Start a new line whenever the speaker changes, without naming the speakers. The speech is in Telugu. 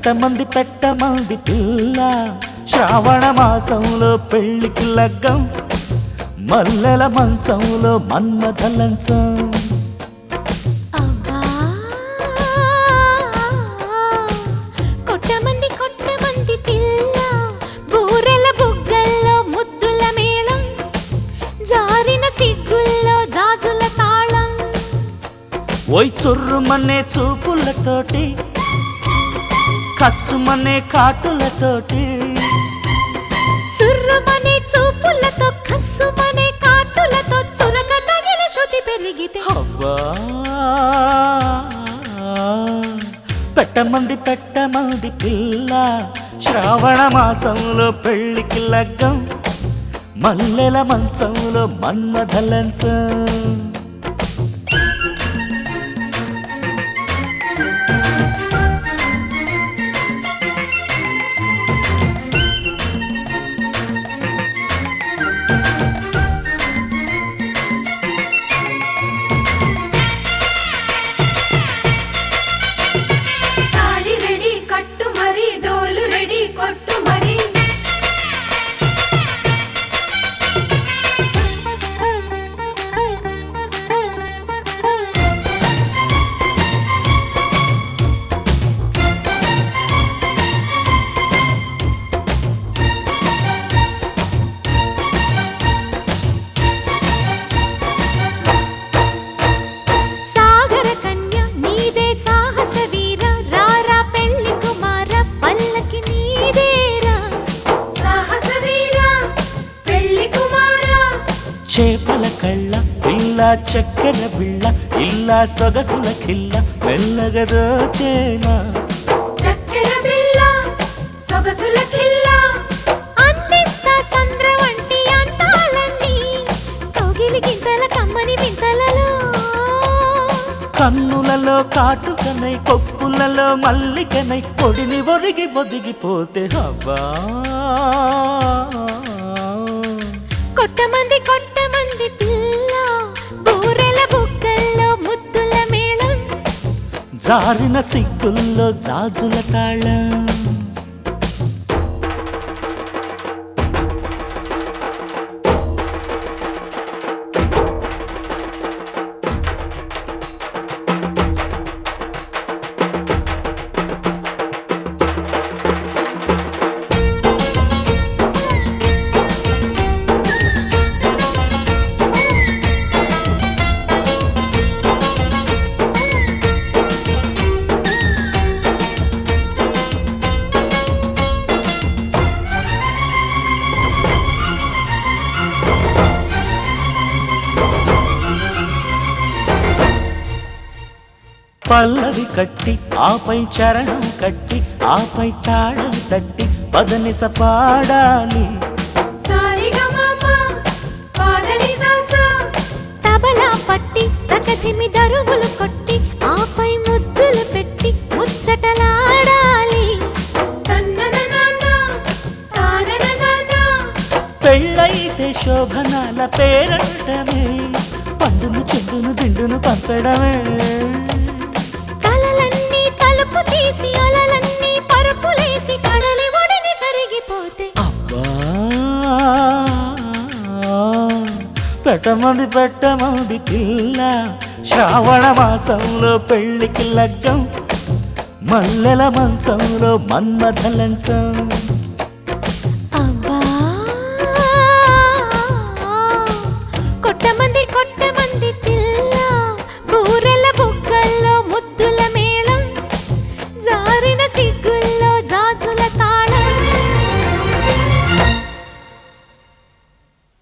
పెట్టమంది పెట్టమంది పిల్ల శ్రావణ మాసంలో పెళ్లికి లగ్గం మల్లెల మంచంలో మన్మథ లంచం
అబ్బా కొట్టమంది కొట్టమంది పిల్ల బూరెల బుగ్గల్లో ముద్దుల మేళం జారిన సిగ్గుల్లో జాజుల తాళం
ఓయ్ చుర్రుమనే చూపులతోటి కస్సుమనే కాటులతోటి
చుర్రుమనే చూపులతో కస్సుమనే కాటులతో చురక తగిలి శృతి పెరిగితే
అవ్వా పెట్టమంది పెట్టమంది పిల్ల శ్రావణ మాసంలో పెళ్లికి లగ్గం మల్లెల మంచంలో మన్మథ లంచం
తాళి రెడీ కట్టు మరి డోలు రెడీ కొట్టు మరి సాగర కన్య నీదే సాహస వీర రారా పెళ్లి కుమార పల్లకి నీదేరా సాహస వీర పెళ్లి కుమార
చేపల కళ్ళ పిల్ల చక్కెర బిళ్ళ ఇల్ల సొగసుల కిల్ల మెల్లగదో చేనా
చక్కెర బిళ్ళ సొగసుల కిల్ల అందిస్తా సంద్ర వంటి అందాలన్నీ కౌగిలి గింతల కమ్మని వింతలలో
కన్నులలో కాటుకనై కొప్పులలో మల్లికనై పొడిని ఒరిగి ఒదిగిపోతే హవ్వా
కొట్టమంది కొట్టమంది పిల్ల బూరెల బుగ్గల్లో ముద్దుల మేళం
జారిన సిగ్గుల్లో జాజుల తాళం పల్లవి కట్టి ఆపై చరణం కట్టి ఆపై తాళం తట్టి పదనిస పాడాలి
తబలా పట్టి తకధిమి దరువులు కొట్టి ఆపై ముద్దులు పెట్టి ముచ్చటలాడాలి
పెళ్ళైతే శోభనాల పేరంటమే పండును చెండును దిండును పంచడమే
కలలన్నీ తలుపు తీసి అలలన్నీ పరుపులేసి కడలి ఒడిని కరిగిపోతే
అబ్బా పెట్టమంది పెట్టమంది పిల్ల శ్రావణ మాసంలో పెళ్లికి లగ్గం మల్లెల మంచంలో మన్మథ లంచం